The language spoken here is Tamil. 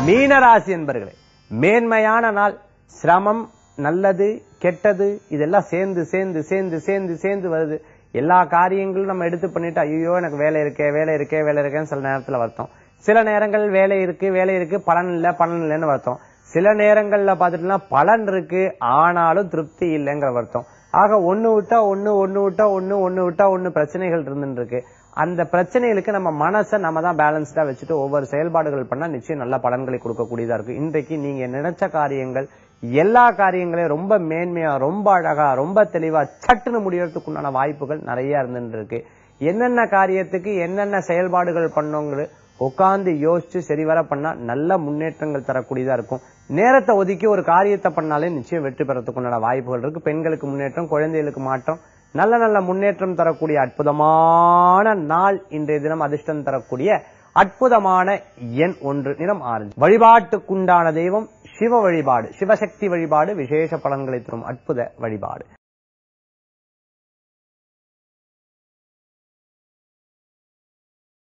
மீனராசி என்பர்களே மேன்மையான நாள் சிரமம் நல்லது கெட்டது இதெல்லாம் சேர்ந்து சேர்ந்து சேர்ந்து சேர்ந்து சேர்ந்து வருது எல்லா காரியங்களும் நம்ம எடுத்து பண்ணிட்டு ஐயோ எனக்கு வேலை இருக்கே வேலை இருக்கே வேலை இருக்கேன்னு சில நேரத்துல வருத்தம் சில நேரங்கள் வேலை இருக்கு வேலை இருக்கு பலன் இல்ல பலன் இல்லைன்னு வருத்தம் சில நேரங்கள்ல பாத்துட்டோம்னா பலன் இருக்கு ஆனாலும் திருப்தி இல்லைங்கிற வருத்தம் ஆக ஒண்ணு விட்டா ஒண்ணு ஒண்ணு விட்டா ஒண்ணு ஒண்ணு விட்டா ஒண்ணு பிரச்சனைகள் இருந்துட்டு இருக்கு அந்த பிரச்சனைகளுக்கு நம்ம மனசை நம்ம தான் பேலன்ஸ்டா வச்சுட்டு ஒவ்வொரு செயல்பாடுகள் பண்ணா நிச்சயம் நல்ல பலன்களை கொடுக்கக்கூடியதா இருக்கு இன்றைக்கு நீங்க நினைச்ச காரியங்கள் எல்லா காரியங்களையும் ரொம்ப மேன்மையா ரொம்ப அழகா ரொம்ப தெளிவா சட்டுன்னு முடியறதுக்கு உண்டான வாய்ப்புகள் நிறைய இருந்துட்டு இருக்கு என்னென்ன காரியத்துக்கு என்னென்ன செயல்பாடுகள் பண்ணோங்கிறது உட்கார்ந்து யோசிச்சு சரிவர பண்ணா நல்ல முன்னேற்றங்கள் தரக்கூடியதா இருக்கும் நேரத்தை ஒதுக்கி ஒரு காரியத்தை பண்ணாலே நிச்சயம் வெற்றி பெறத்துக்கு உண்டான வாய்ப்புகள் இருக்கு பெண்களுக்கு முன்னேற்றம் குழந்தைகளுக்கு மாற்றம் நல்ல நல்ல முன்னேற்றம் தரக்கூடிய அற்புதமான நாள் இன்றைய தினம் அதிர்ஷ்டம் தரக்கூடிய அற்புதமான எண் ஒன்று நிறம் ஆரஞ்சு வழிபாட்டுக்குண்டான தெய்வம் சிவ வழிபாடு சிவசக்தி வழிபாடு விசேஷ பலன்களை தரும் அற்புத வழிபாடு